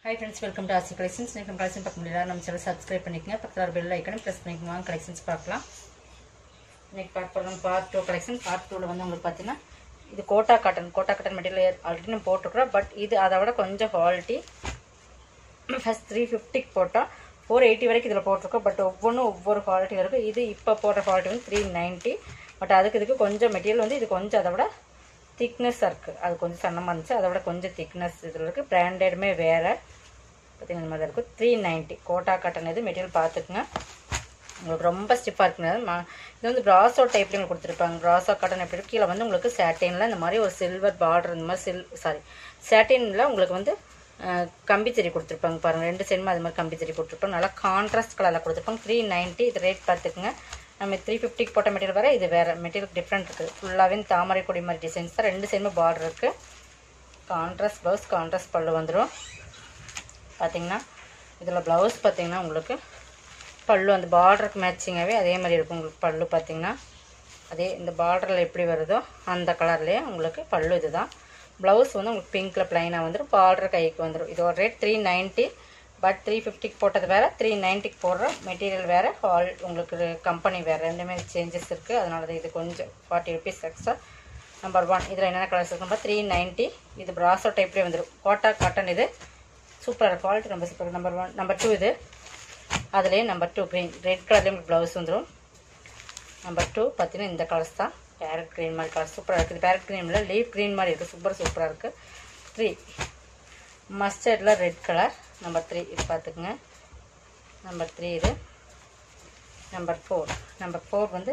high friends welcome to Aasi collections இன்னைக்கு நம்ம collection பார்க்க முடியல நம்ம சேனல் சப்ஸ்கிரைப் பண்ணிக்கங்க பக்கத்தில் பெல் ஐக்கனும் ப்ரெஸ் பண்ணிக்கோங்க வாங்க கலெக்ஷன்ஸ் பார்க்கலாம் இன்னைக்கு பார்க்க போகிறோம் பார்ட் டூ கலெக்ஷன் பார்ட் டூவில் வந்து உங்களுக்கு பார்த்தீங்கன்னா இது kota cotton kota cotton material already நம்ம போட்டிருக்கிறோம் பட் இது அதை விட கொஞ்சம் குவாலிட்டி ஃபஸ்ட் த்ரீ ஃபிஃப்டிக்கு போட்டோம் ஃபோர் எயிட்டி வரைக்கும் இதில் போட்டிருக்கோம் பட் ஒவ்வொன்றும் ஒவ்வொரு குவாலிட்டி இருக்குது இது இப்போ போடுற குவாலிட்டி வந்து த்ரீ நைன்ட்டி பட் அதுக்கு இதுக்கு கொஞ்சம் மெட்டீரியல் வந்து இது கொஞ்சம் அதை விட திக்னஸ்ஸாக இருக்குது அது கொஞ்சம் சன்னமாக இருந்துச்சு அதை விட கொஞ்சம் திக்னஸ் இதில் இருக்குது பிராண்டடுமே வேறு பார்த்தீங்கன்னா இந்த மாதிரி இருக்கும் த்ரீ நைன்ட்டி கோட்டா காட்டன் இது மெட்டீரியல் பார்த்துக்குங்க உங்களுக்கு ரொம்ப ஸ்டிஃபாக இருக்குங்க மா இது வந்து ப்ராசோ டைப்லேயும் உங்களுக்கு கொடுத்துருப்பாங்க ப்ராசோ காட்டன் எப்படி இருக்கு கீழே வந்து உங்களுக்கு சேட்டினில் இந்த மாதிரி ஒரு சில்வர் பார்டர் இந்த மாதிரி சில் சாரி சேட்டினில் உங்களுக்கு வந்து அஹ், கம்பிச்செடி கொடுத்துருப்பாங்க பாருங்கள் ரெண்டு சென்மா அது மாதிரி கம்பிச்செடி கொடுத்துருப்பாங்க நல்லா கான்ட்ராஸ்ட் கலரில் கொடுத்துருப்பாங்க த்ரீ நைன்ட்டி இது ரேட் பார்த்துக்குங்க நம்ம த்ரீ ஃபிஃப்டிக்கு போட்ட மெட்டீரியல் வேறு இது வேறு மெட்டீரியல் டிஃப்ரெண்ட் இருக்குது ஃபுல்லாகவே தாமரை கொடி மாதிரி டிசைன்ஸ் தான் ரெண்டு சைடுமே பார்டர் இருக்குது கான்ட்ராஸ்ட் ப்ளவுஸ் கான்ட்ராஸ்ட் பல்லு வந்துடும் பார்த்தீங்கன்னா இதில் ப்ளவுஸ் பார்த்தீங்கன்னா உங்களுக்கு பல்லு அந்த பார்டருக்கு மேட்சிங்காகவே அதே மாதிரி இருக்கும் உங்களுக்கு பல்லு பார்த்தீங்கன்னா அதே இந்த பார்டரில் எப்படி வருதோ அந்த கலர்லேயே உங்களுக்கு பல்லு இதுதான் ப்ளவுஸ் வந்து உங்களுக்கு பிங்க்கில் ப்ளைனாக வந்துடும் பார்டர் கைக்கு வந்துடும் இதோட rate three ninety but three ஃபிஃப்டிக்கு போட்டது வேறு த்ரீ நைன்ட்டிக்கு போடுற மெட்டீரியல் வேறு ஆல் உங்களுக்கு கம்பெனி வேறு ரெண்டுமே சேஞ்சஸ் இருக்குது அதனால தான் இது கொஞ்சம் forty rupees extra number one இதில் என்னென்ன கலர்ஸ் இருக்குன்னா த்ரீ நைன்ட்டி இது ப்ராசோ டைப்லேயே வந்துடும் கோட்டா காட்டன் இது சூப்பராக குவாலிட்டி ரொம்ப super number one number two இது அதுலேயே நம்பர் டூ க்ரீன் ரெட் கலர்லேயும் ப்ளவுஸ் வந்துடும் நம்பர் டூ பார்த்தீங்கன்னா இந்த கலர்ஸ் தான் பேரட் க்ரீன் மாதிரி கலர் சூப்பராக இருக்குது பேரட் க்ரீனில் லீஃப் க்ரீன் மாதிரி இருக்குது சூப்பர் சூப்பராக இருக்குது த்ரீ மஸ்டர்டில் ரெட் கலர் நம்பர் த்ரீ இது பார்த்துக்குங்க நம்பர் த்ரீ இது நம்பர் ஃபோர் நம்பர் ஃபோர் வந்து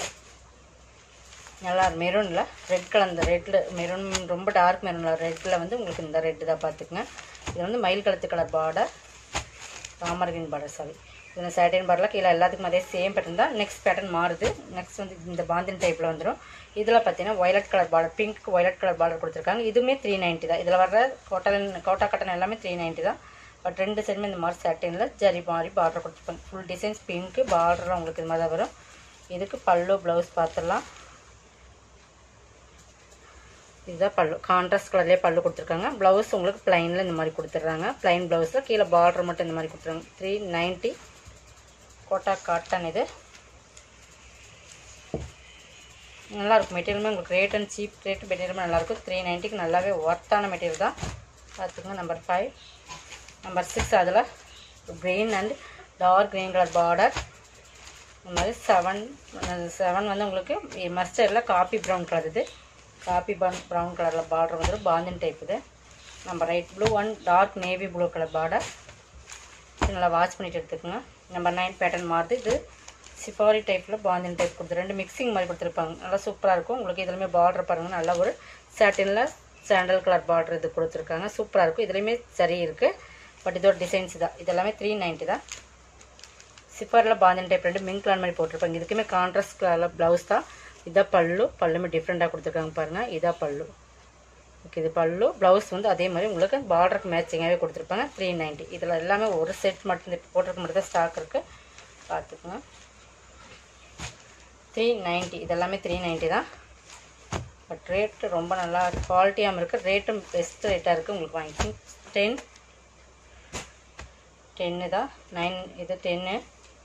நல்லா மெரூனில் ரெட் கலர் இந்த ரெட்டில் மெரூன் ரொம்ப டார்க் மெரூனில் ரெட்டில் வந்து உங்களுக்கு இந்த ரெட்டு தான் பார்த்துக்குங்க இது வந்து மயில் கழுத்து கலர் பார்டர் தாமரகின் பார்டர் சாரி இது சேட்டின் பார்டரில் கீழே எல்லாத்துக்கும் அதே சேம் பேட்டர்ன் தான் நெக்ஸ்ட் பேட்டர்ன் மாறுது நெக்ஸ்ட் வந்து இந்த பாந்தின் டைப்பில் வந்துடும் இதில் பார்த்தீங்கன்னா violet colour border pink violet colour border கொடுத்துருக்காங்க இதுவுமே த்ரீ நைன்ட்டி தான் இதில் வர்ற கோட்டலன் கோட்டா கட்டன் எல்லாமே த்ரீ நைன்ட்டி தான் பட் ரெண்டு சைடுமே இந்த மாதிரி சேட்டினில் ஜரி மாதிரி பார்டர் கொடுத்துருப்பாங்க ஃபுல் டிசைன்ஸ் பிங்க்கு பார்டர்லாம் உங்களுக்கு இது மாதிரி தான் வரும் இதுக்கு பல்லு ப்ளவுஸ் பார்த்துடலாம் இதுதான் பல்லு கான்ட்ராஸ்ட் கலர்லேயே பல்லு கொடுத்துருக்காங்க ப்ளவுஸ் உங்களுக்கு ப்ளைனில் இந்த மாதிரி கொடுத்துட்றாங்க ப்ளைன் ப்ளவுஸில் கீழே பார்டர் மட்டும் இந்த மாதிரி கொடுத்துருக்காங்க த்ரீ நைன்ட்டி கோட்டா காட்டன் இது நல்லாயிருக்கும் மெட்டீரியலுமே உங்களுக்கு ரேட் அண்ட் சீப் ரேட் மெட்டீரியலுமே நல்லாயிருக்கும் த்ரீ நைன்ட்டிக்கு நல்லாவே ஒர்த்தான மெட்டீரியல் தான் பார்த்துக்கோங்க நம்பர் ஃபைவ் நம்பர் சிக்ஸ் அதில் green and dark green colour border இந்த மாதிரி செவன் செவன் வந்து உங்களுக்கு மஸ்டர்டில் காப்பி ப்ரௌன் கலர் இது காப்பி பன் ப்ரௌன் கலரில் பார்டர் வந்துடும் பாந்தின் டைப் இது நம்ம right blue one dark navy blue colour border இது நல்லா வாட்ச் பண்ணிட்டு எடுத்துக்கோங்க நம்பர் நைன் பேட்டர்ன் மாறுது இது சிஃபாரி டைப்பில் பாந்தின் டைப் கொடுத்து ரெண்டு மிக்சிங் மாதிரி கொடுத்துருப்பாங்க நல்லா சூப்பராக இருக்கும் உங்களுக்கு இதுலையுமே பார்டர் பாருங்கள் நல்லா ஒரு சாட்டினில் சாண்டல் கலர் பார்டர் இது கொடுத்துருக்காங்க சூப்பராக இருக்கும் இதுலேயுமே சரி இருக்குது பட் இதோட டிசைன்ஸ் தான் இது எல்லாமே த்ரீ நைன்ட்டி தான் சிஃபாரில் பாந்தின் டைப் ரெண்டு மிங்க் கலர் மாதிரி போட்டிருப்பாங்க இதுக்குமே கான்ட்ராஸ்ட் கலர் ப்ளவுஸ் தான் இதான் பல்லு பல்லுமே டிஃப்ரெண்ட்டாக கொடுத்துருக்காங்க பாருங்கள் இதான் பல்லு ஓகே இது பல்லு ப்ளவுஸ் வந்து அதே மாதிரி உங்களுக்கு பார்டருக்கு மேட்சிங்காகவே கொடுத்துருப்பாங்க த்ரீ நைன்ட்டி இதில் எல்லாமே ஒரு செட் மட்டும் இப்போ போட்டிருக்க மட்டும் தான் ஸ்டாக் இருக்குது பார்த்துக்குங்க த்ரீ நைன்ட்டி இதெல்லாமே த்ரீ நைன்ட்டி தான் பட் ரேட்டு ரொம்ப நல்லா குவாலிட்டியாகவும் இருக்குது ரேட்டும் பெஸ்ட் ரேட்டாக இருக்குது உங்களுக்கு வாங்கிக்கோங்க டென் டென்னு தான் நைன் இது டென்னு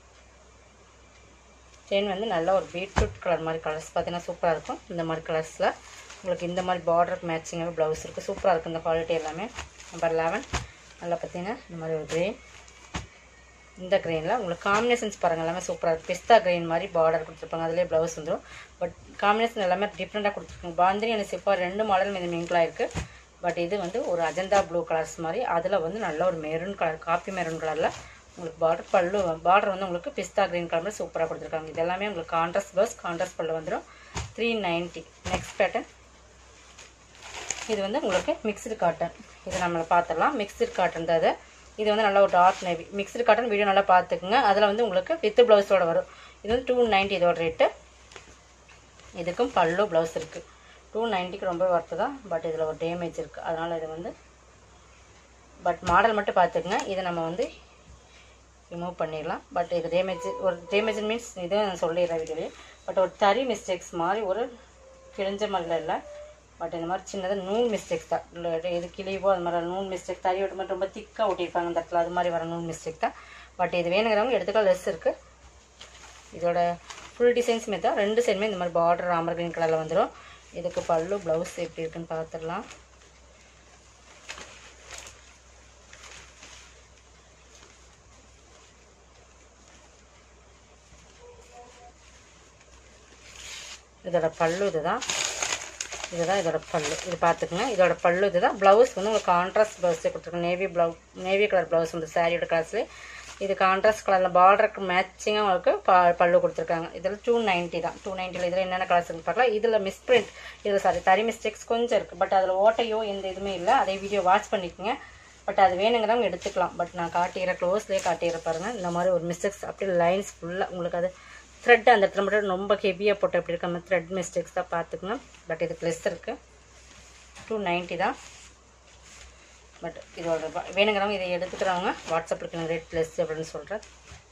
டென் வந்து நல்ல ஒரு பீட்ரூட் கலர் மாதிரி கலர்ஸ் பார்த்தீங்கன்னா சூப்பராக இருக்கும் இந்த மாதிரி கலர்ஸில் உங்களுக்கு இந்த மாதிரி பார்டருக்கு மேட்சிங்காகவே ப்ளவுஸ் இருக்குது சூப்பராக இருக்கும் இந்த குவாலிட்டி எல்லாமே நம்பர் லெவன் நல்லா பார்த்தீங்கன்னா இந்த மாதிரி ஒரு க்ரீன் இந்த க்ரீனில் உங்களுக்கு காம்பினேஷன்ஸ் பாருங்கள் எல்லாமே சூப்பராக இருக்குது பிஸ்தா க்ரீன் மாதிரி பார்டர் கொடுத்துருப்பாங்க அதிலே ப்ளவுஸ் வந்துடும் பட் காம்பினேஷன் எல்லாமே டிஃப்ரெண்ட்டாக கொடுத்துருக்காங்க பாந்தினி அண்ட் சிப்பா ரெண்டு மாடல் மீது மிங்கிளாக இருக்குது பட் இது வந்து ஒரு அஜந்தா ப்ளூ கலர்ஸ் மாதிரி அதில் வந்து நல்ல ஒரு மெரூன் கலர் காப்பி மெரூன் கலரில் உங்களுக்கு பார்டர் பல்லு பார்டர் வந்து உங்களுக்கு பிஸ்தா க்ரீன் கலர் சூப்பராக கொடுத்துருக்காங்க இது எல்லாமே உங்களுக்கு கான்ட்ராஸ்ட் ப்ளவுஸ் கான்ட்ராஸ்ட் பல்லு வந்துடும் த்ரீ நைன்ட்டி நெக்ஸ்ட் பேட்டர்ன் இது வந்து உங்களுக்கு மிக்ஸ்டு காட்டன் இது நம்ம பார்த்துடலாம் மிக்ஸ்டு காட்டன் தான் இது இது வந்து நல்லா ஒரு dark navy mixed cotton video நல்லா பார்த்துக்குங்க அதில் வந்து உங்களுக்கு வித் ப்ளவுஸோட வரும் இது வந்து டூ நைன்ட்டி இதோட ரேட்டு இதுக்கும் பல்லு ப்ளவுஸ் இருக்குது டூ நைன்ட்டிக்கு ரொம்ப ஒர்த்து தான் பட் இதில் ஒரு டேமேஜ் இருக்குது அதனால் இது வந்து பட் மாடல் மட்டும் பார்த்துக்குங்க இதை நம்ம வந்து ரிமூவ் பண்ணிடலாம் பட் இது டேமேஜ் ஒரு டேமேஜ் மீன்ஸ் இதுவும் நான் சொல்லிடுறேன் வீடியோலேயே பட் ஒரு தறி மிஸ்டேக்ஸ் மாதிரி ஒரு கிழிஞ்ச மாதிரிலாம் இல்லை பட் இந்த மாதிரி சின்னதாக நூல் மிஸ்டேக்ஸ் தான் இல்லை இது கிளிவோ அது மாதிரி நூல் மிஸ்டேக் தறி விட்டு மாதிரி ரொம்ப திக்காக ஒட்டியிருப்பாங்க இந்த இடத்துல அது மாதிரி வர நூல் மிஸ்டேக் தான் பட் இது வேணுங்கிறவங்க எடுத்துக்கலாம் லெஸ் இருக்குது இதோட ஃபுல் டிசைன்ஸுமே தான் ரெண்டு சைடுமே இந்த மாதிரி பார்டர் ராமர் கிரீன் கலரில் வந்துடும் இதுக்கு பல்லு ப்ளவுஸ் எப்படி இருக்குன்னு பார்த்துடலாம் இதோட பல்லு இதுதான் இதுதான் இதோட பல்லு இது பார்த்துக்குங்க இதோட பல்லு இதுதான் ப்ளவுஸ் வந்து உங்களுக்கு கான்ட்ராஸ்ட் ப்ளவுஸே கொடுத்துருக்கோம் navy blouse navy colour blouse வந்து சாரியோட கலர்ஸ்லேயே இது கான்ட்ராஸ்ட் கலரில் பார்டருக்கு மேட்சிங்காக உங்களுக்கு ப பல்லு கொடுத்துருக்காங்க இதில் டூ நைன்ட்டி தான் டூ நைன்ட்டியில் இதில் என்னென்ன கலர்ஸ் இருக்குன்னு பார்க்கலாம் இதில் மிஸ்பிரிண்ட் இதில் சாரி தறி மிஸ்டேக்ஸ் கொஞ்சம் இருக்குது பட் அதில் ஓட்டையோ எந்த இதுவுமே இல்லை அதே வீடியோ வாட்ச் பண்ணிக்கோங்க பட் அது வேணுங்கிறவங்க எடுத்துக்கலாம் பட் நான் காட்டிடுற க்ளோஸ்லேயே காட்டிடுற பாருங்கள் இந்த மாதிரி ஒரு மிஸ்டேக்ஸ் அப்படியே லைன்ஸ் ஃபுல்லாக உங்களுக்கு அது த்ரெட் அந்த இடத்துல மட்டும் ரொம்ப ஹெவியாக போட்டு அப்படி இருக்க மாதிரி த்ரெட் மிஸ்டேக்ஸ் தான் பார்த்துக்கணும் பட் இதுக்கு லெஸ் இருக்குது டூ நைன்ட்டி தான் பட் இதோட வ- வேணுங்கிறவங்க இதை எடுத்துக்கிறவங்க வாட்ஸ்அப்பில் இருக்கிற ரேட் லெஸ் அப்படின்னு சொல்கிறேன்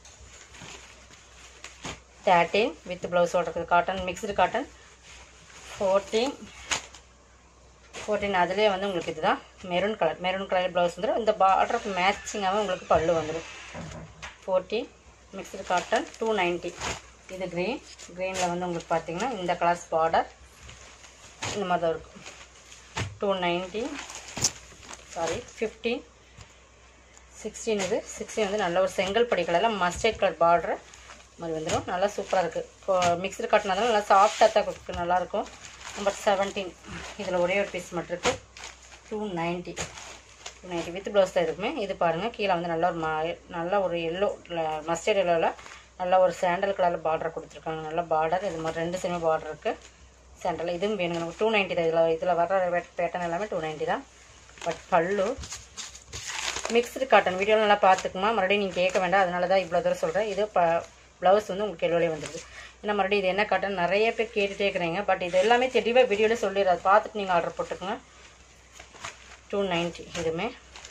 தேர்ட்டீன் வித் ப்ளவுஸோட இருக்குது cotton mixed cotton fourteen fourteen அதுலேயே வந்து உங்களுக்கு இதுதான் maroon colour maroon colour blouse வந்துடும் இந்த பார்டருக்கு மேட்சிங்காகவே உங்களுக்கு பல்லு வந்துடும் fourteen mixed cotton two ninety இது க்ரீன் க்ரீனில் வந்து உங்களுக்கு பார்த்தீங்கன்னா இந்த கலர்ஸ் பார்டர் இந்த மாதிரி தான் இருக்கும் two ninety sari fifteen sixteen இது சிக்ஸ்டீன் வந்து நல்ல ஒரு செங்கல் படி கலரில் மஸ்டர்ட் கலர் பார்டர் மாதிரி வந்துடும் நல்லா சூப்பராக இருக்குது இப்போ மிக்சர் காட்டினதால நல்லா சாஃப்டாக தான் கொடுக்கு நல்லாயிருக்கும் நம்பர் செவன்டீன் இதில் ஒரே ஒரு பீஸ் மட்டும் இருக்குது two ninety two ninety with blouse தான் இருக்குமே இது பாருங்கள் கீழே வந்து நல்ல ஒரு ம நல்ல ஒரு எல்லோ மஸ்டர்ட் எல்லோவில் நல்ல ஒரு சாண்டல் கலரில் பார்டர் கொடுத்துருக்காங்க நல்ல பார்டர் இது மாதிரி ரெண்டு சைடுமே பார்டர் இருக்குது சாண்டல் இதுவும் வேணுங்க டூ நைன்ட்டி தான் இதில் இதில் வர பேட்டர்ன் எல்லாமே டூ நைன்ட்டி தான் பட் பல்லு மிக்ஸ்டு காட்டன் வீடியோவில் நல்லா பார்த்துக்குமா மறுபடியும் நீங்கள் கேட்க வேண்டாம் அதனால தான் இவ்வளோ தூரம் சொல்கிறேன் இது ப ப்ளவுஸ் வந்து உங்களுக்கு எல்லோலே வந்துடுது ஏன்னா மறுபடியும் இது என்ன காட்டன் நிறைய பேர் கேட்டுகிட்டே இருக்கிறீங்க பட் இது எல்லாமே தெளிவாக வீடியோவில் சொல்லிடுறது பார்த்துட்டு நீங்கள் ஆர்டர் போட்டுக்கோங்க டூ நைன்ட்டி இதுவுமே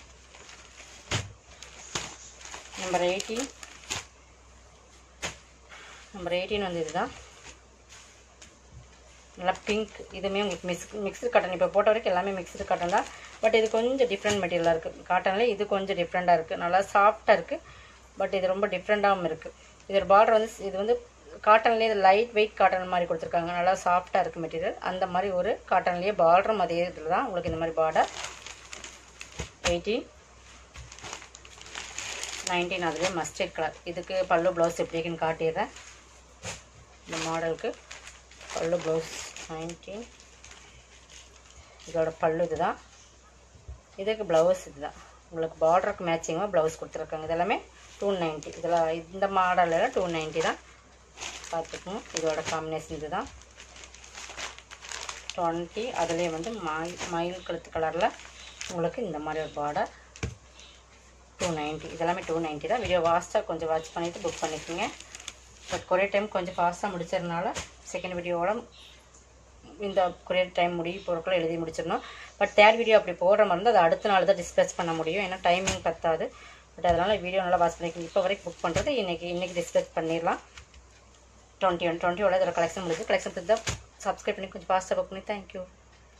நம்பர் எயிட்டீன் நம்பர் எயிட்டீன் வந்து இதுதான் நல்லா பிங்க் இதுவுமே உங்களுக்கு மிக்ஸ் மிக்ஸ்டு காட்டன் இப்போ போட்ட வரைக்கும் எல்லாமே மிக்ஸ்டு காட்டன் தான் பட் இது கொஞ்சம் டிஃப்ரெண்ட் மெட்டீரியலாக இருக்குது காட்டனில் இது கொஞ்சம் டிஃப்ரெண்ட்டாக இருக்குது நல்லா சாஃப்டாக இருக்குது பட் இது ரொம்ப டிஃப்ரெண்ட்டாகவும் இருக்குது இதோட பார்டர் வந்து இது வந்து காட்டன்லேயே லைட் வெயிட் காட்டன் மாதிரி கொடுத்துருக்காங்க நல்லா சாஃப்டாக இருக்குது மெட்டீரியல் அந்த மாதிரி ஒரு காட்டன்லேயே பார்டரும் அதே இதில் தான் உங்களுக்கு இந்த மாதிரி பார்டர் எயிட்டீன் நைன்டீன் அதுலேயே மஸ்டர்ட் கலர் இதுக்கு பல்லு ப்ளவுஸ் எப்படி இருக்குன்னு காட்டிடுறேன் இந்த மாடலுக்கு பல்லு ப்ளவுஸ் நைன்டீன் இதோட பல்லு இதுதான் இதுக்கு ப்ளவுஸ் இதுதான் உங்களுக்கு பார்டருக்கு மேட்சிங்காக ப்ளவுஸ் கொடுத்துருக்காங்க இதெல்லாமே டூ நைன்ட்டி இதில் இந்த மாடலில் டூ நைன்ட்டி தான் பார்த்துக்கோங்க இதோட காம்பினேஷன் இதுதான் டுவெண்ட்டி அதுலேயே வந்து மயில் மயில் கழுத்து கலரில் உங்களுக்கு இந்த மாதிரி ஒரு பார்டர் டூ நைன்ட்டி இதெல்லாமே டூ நைன்ட்டி தான் வீடியோ ஃபாஸ்ட்டாக கொஞ்சம் வாட்ச் பண்ணிவிட்டு புக் பண்ணிக்கோங்க பட் கொரியர் டைம் கொஞ்சம் ஃபாஸ்ட்டாக முடிச்சதுனால செகண்ட் வீடியோவோட இந்த கொரியர் டைம் முடிய பொருட்களை எழுதி முடிச்சிடணும் பட் தேர்ட் வீடியோ அப்படி போடுற மாதிரி இருந்தால் அது அடுத்த நாள் தான் டிஸ்கஸ் பண்ண முடியும் ஏன்னா டைமிங் பத்தாது பட் அதனால் வீடியோ நல்லா வாட்ச் பண்ணிக்கோங்க இப்போ வரைக்கும் புக் பண்ணுறது இன்றைக்கி இன்றைக்கி டிஸ்கஸ் பண்ணிடலாம் டுவெண்ட்டி ஒன் டுவெண்ட்டி இதில் கலெக்ஷன் முடிஞ்சு கலெக்ஷன் தான் சப்ஸ்கிரைப் பண்ணி கொஞ்சம் ஃபாஸ்ட்டாக புக் பண்ணி தேங்க்யூ